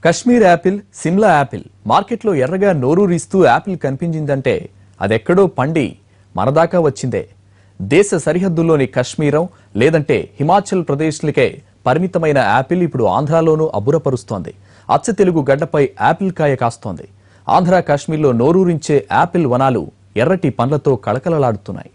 Kashmir Apple Shimla Apple మార్కెట్లో ఎర్రగా నోరూరిస్తూ Apple కనిపించిందంటే అదెక్కడో పండి మనదాకా వచ్చిందే దేశ సరిహద్దుల్లోని కశ్మీరం లేదంటే హిమాచల్ ప్రదేశ్లకే పరిమితమైన యాపిల్ ఇప్పుడు ఆంధ్రాలోనూ అబ్బురపరుస్తోంది అచ్చ తెలుగు గడ్డపై యాపిల్ కాయ కాస్తోంది ఆంధ్ర కాశ్మీర్లో నోరూరించే యాపిల్ వనాలు ఎర్రటి పండ్లతో కళకళలాడుతున్నాయి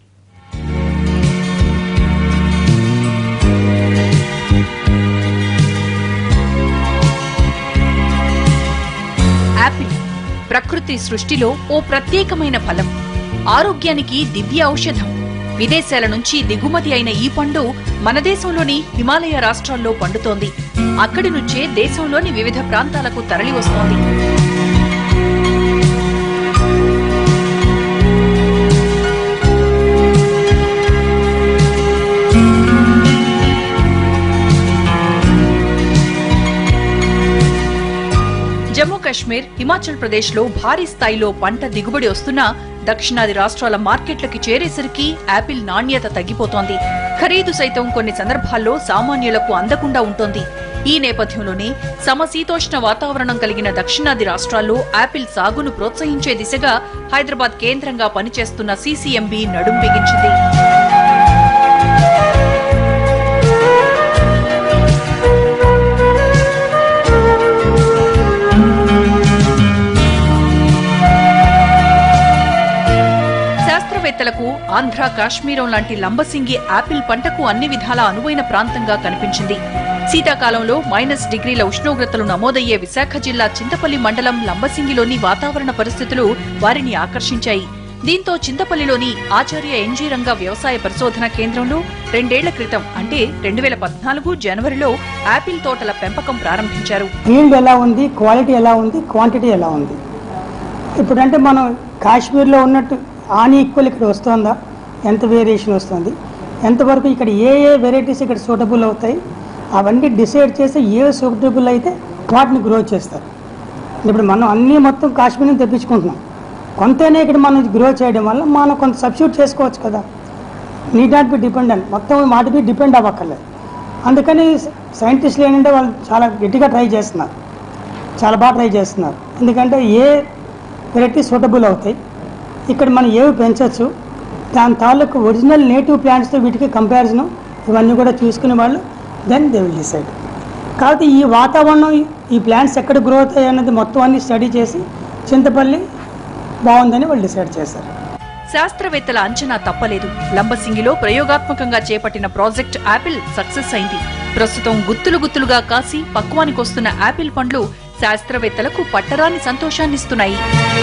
యాపిల్ ప్రకృతి సృష్టిలో ఓ ప్రత్యేకమైన ఫలం ఆరోగ్యానికి దివ్య ఔషధం విదేశాల నుంచి దిగుమతి అయిన ఈ పండు మన దేశంలోని హిమాలయ రాష్ట్రాల్లో పండుతోంది అక్కడి నుంచే దేశంలోని వివిధ ప్రాంతాలకు తరలి వస్తోంది జమ్మూ కాశ్మీర్ హిమాచల్ ప్రదేశ్ లో భారీ స్థాయిలో పంట దిగుబడి వస్తున్నా దక్షిణాది రాష్ట్రాల మార్కెట్లకి చేరేసరికి యాపిల్ నాణ్యత తగ్గిపోతోంది ఖరీదు సైతం కొన్ని సందర్భాల్లో సామాన్యులకు అందకుండా ఉంటోంది ఈ నేపథ్యంలోనే సమశీతోష్ణ వాతావరణం కలిగిన దక్షిణాది రాష్ట్రాల్లో యాపిల్ సాగును ప్రోత్సహించే దిశగా హైదరాబాద్ కేంద్రంగా పనిచేస్తున్న సీసీఎంబీ నడుం బిగించింది శాస్త్రవేత్తలకు ఆంధ్ర కాశ్మీరం లాంటి లంబసింగి యాపిల్ పంటకు అన్ని విధాలా అనువైన ప్రాంతంగా కనిపించింది శీతాకాలంలో మైనస్ డిగ్రీల ఉష్ణోగ్రతలు నమోదయ్యే విశాఖ జిల్లా చింతపల్లి మండలం లంబసింగిలోని వాతావరణ పరిస్థితులు వారిని ఆకర్షించాయి దీంతో చింతపల్లిలోని ఆచార్య ఎన్జీ రంగ వ్యవసాయ పరిశోధన కేంద్రంలో రెండేళ్ల క్రితం అంటే రెండు వేల పద్నాలుగు జనవరిలో యాపిల్ తోటల పెంపకం ప్రారంభించారు ఫీల్డ్ ఎలా ఉంది క్వాలిటీ ఎలా ఉంది క్వాంటిటీ ఎలా ఉంది ఇప్పుడంటే మనం కాశ్మీర్లో ఉన్నట్టు ఆన్ ఈక్వల్ ఇక్కడ వస్తుందా ఎంత వేరియేషన్ వస్తుంది ఎంతవరకు ఇక్కడ ఏ ఏ వెరైటీస్ ఇక్కడ సూటబుల్ అవుతాయి అవన్నీ డిసైడ్ చేసి ఏ సూటబుల్ అయితే వాటిని గ్రో చేస్తారు ఇప్పుడు మనం అన్నీ మొత్తం కాశ్మీర్ నుంచి తెప్పించుకుంటున్నాం కొంతనే ఇక్కడ మనం గ్రో చేయడం వల్ల మనం కొంత సబ్స్టిట్యూట్ చేసుకోవచ్చు కదా నీడ్ నాట్ బి డిపెండెంట్ మొత్తం మాట మీద డిపెండ్ అవ్వక్కర్లేదు అందుకని సైంటిస్టులు ఏంటంటే వాళ్ళు చాలా గట్టిగా ట్రై చేస్తున్నారు చాలా బాగా ట్రై చేస్తున్నారు ఎందుకంటే ఏ వెరైటీ సూటబుల్ అవుతాయి ఇక్కడ మనం ఏవి పెంచవచ్చు దాని తాలూకు ఒరిజినల్ నేటివ్ ప్లాంట్స్తో వీటికి కంపారిజన్ ఇవన్నీ కూడా చూసుకునే వాళ్ళు దెన్ దే విల్ డిసైడ్ కాబట్టి ఈ వాతావరణం ఈ ప్లాంట్స్ ఎక్కడ గ్రో అవుతాయి అన్నది మొత్తం అన్ని స్టడీ చేసి చింతపల్లి బాగుందని వాళ్ళు డిసైడ్ చేశారు శాస్త్రవేత్తల అంచనా తప్పలేదు లంబసింగిలో ప్రయోగాత్మకంగా చేపట్టిన ప్రాజెక్ట్ యాపిల్ సక్సెస్ అయింది ప్రస్తుతం గుత్తులు గుత్తులుగా కాసి పక్వానికొస్తున్న యాపిల్ పండ్లు శాస్త్రవేత్తలకు పట్టరాని సంతోషాన్నిస్తున్నాయి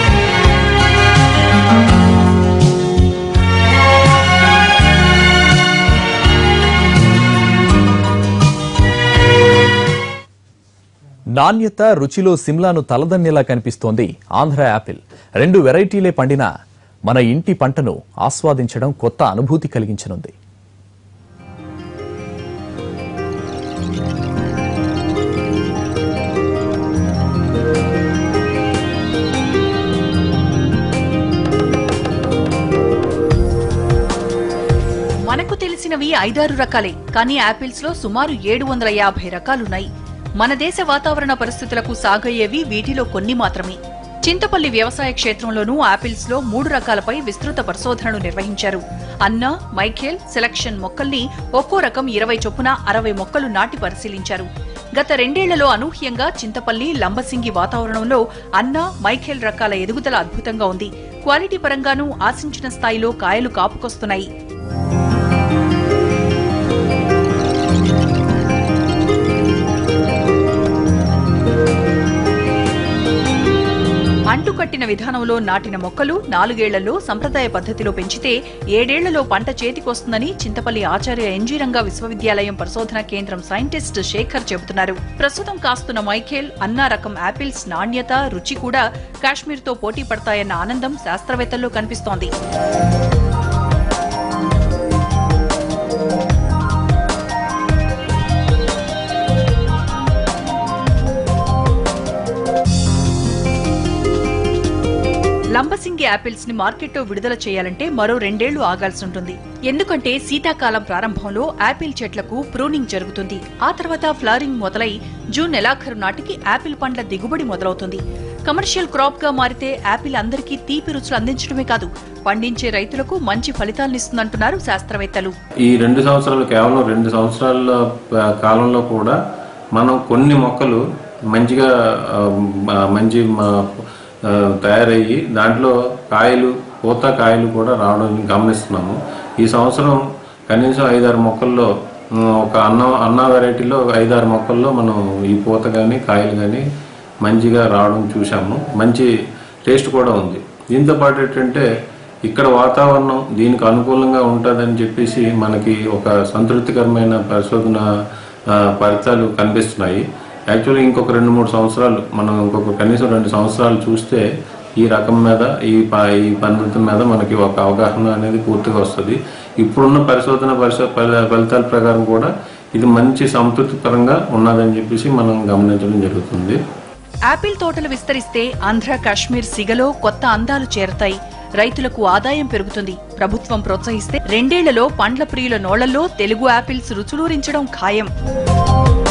నాణ్యత రుచిలో సిమ్లాను తలదన్నేలా కనిపిస్తోంది ఆంధ్ర యాపిల్ రెండు వెరైటీలే పండినా మన ఇంటి పంటను ఆస్వాదించడం కొత్త అనుభూతి కలిగించనుంది మనకు తెలిసినవి ఐదారు రకాలే కానీ యాపిల్స్ లో సుమారు ఏడు వందల యాభై రకాలున్నాయి మన దేశ వాతావరణ పరిస్థితులకు సాగయ్యేవి వీటిలో కొన్ని మాత్రమే చింతపల్లి వ్యవసాయ క్షేత్రంలోనూ యాపిల్స్ లో మూడు రకాలపై విస్తృత పరిశోధనలు నిర్వహించారు అన్న మైఖేల్ సెలక్షన్ మొక్కల్ని ఒక్కో రకం ఇరవై చొప్పున అరవై మొక్కలు నాటి పరిశీలించారు గత రెండేళ్లలో అనూహ్యంగా చింతపల్లి లంబసింగి వాతావరణంలో అన్న మైఖేల్ రకాల ఎదుగుదల అద్భుతంగా ఉంది క్వాలిటీ పరంగానూ ఆశించిన స్థాయిలో కాయలు కాపుకొస్తున్నాయి అంటుకట్టిన విధానంలో నాటిన మొక్కలు నాలుగేళ్లలో సంప్రదాయ పద్ధతిలో పెంచితే ఏడేళ్లలో పంట చేతికొస్తుందని చింతపల్లి ఆచార్య ఎన్జీరంగ విశ్వవిద్యాలయం పరిశోధన కేంద్రం సైంటిస్ట్ శేఖర్ చెబుతున్నారు ప్రస్తుతం కాస్తున్న మైఖేల్ అన్నా రకం యాపిల్స్ నాణ్యత రుచి కూడా కాశ్మీర్తో పోటీ పడతాయన్న ఆనందం శాస్త్రవేత్తల్లో కనిపిస్తోంది లంబసింగి యాపిల్స్ ని మార్కెట్లో విడుదల చేయాలంటే మరో రెండేళ్లు ఆగాల్సి ఉంటుంది ఎందుకంటే శీతాకాలం ప్రారంభంలో యాపిల్ చెట్లకు ప్రూనింగ్ జరుగుతుంది ఆ తర్వాత ఫ్లవరింగ్ మొదలై జూన్ నెలాఖరు నాటికి యాపిల్ పండ్ల దిగుబడి మొదలవుతుంది కమర్షియల్ క్రాప్ గా మారితే యాపిల్ అందరికీ తీపి రుచులు అందించడమే కాదు పండించే రైతులకు మంచి ఫలితాలనిస్తుందంటున్నారు శాస్త్రవేత్తలు ఈ రెండు సంవత్సరాలు కేవలం రెండు సంవత్సరాల ఆ, కాలంలో కూడా మనం కొన్ని మొక్కలు మంచిగా ఆ, మ- మంచి మ- ఆ, తయారయ్యి దాంట్లో కాయలు పూత కాయలు కూడా రావడం గమనిస్తున్నాము ఈ సంవత్సరం కనీసం ఐదారు మొక్కల్లో ఉమ్, ఒక అన్న అన్న వెరైటీలో ఐదారు మొక్కల్లో మనం ఈ పూత కానీ కాయలు కానీ మంచిగా రావడం చూసాము మంచి టేస్ట్ కూడా ఉంది దీంతో పాటు ఏంటంటే ఇక్కడ వాతావరణం దీనికి అనుకూలంగా ఉంటుందని చెప్పేసి మనకి ఒక సంతృప్తికరమైన పరిశోధన ఆ, ఫలితాలు కనిపిస్తున్నాయి యాక్చువల్లీ ఇంకొక రెండు మూడు సంవత్సరాలు మనం ఇంకొక కనీసం రెండు సంవత్సరాలు చూస్తే ఈ రకం మీద ఈ ప- ఈ పద్ధతి మీద మనకి ఒక అవగాహన అనేది పూర్తిగా వస్తుంది ఇప్పుడున్న పరిశోధన పరిశో ఫల- ఫలితాల ప్రకారం కూడా ఇది మంచి సంతృప్తికరంగా ఉన్నదని చెప్పేసి మనం గమనించడం జరుగుతుంది యాపిల్ తోటలు విస్తరిస్తే ఆంధ్ర కాశ్మీర్ సిగలో కొత్త అందాలు చేరతాయి రైతులకు ఆదాయం పెరుగుతుంది ప్రభుత్వం ప్రోత్సహిస్తే రెండేళ్లలో పండ్ల ప్రియుల నోళ్లలో తెలుగు యాపిల్స్ రుచులూరించడం ఖాయం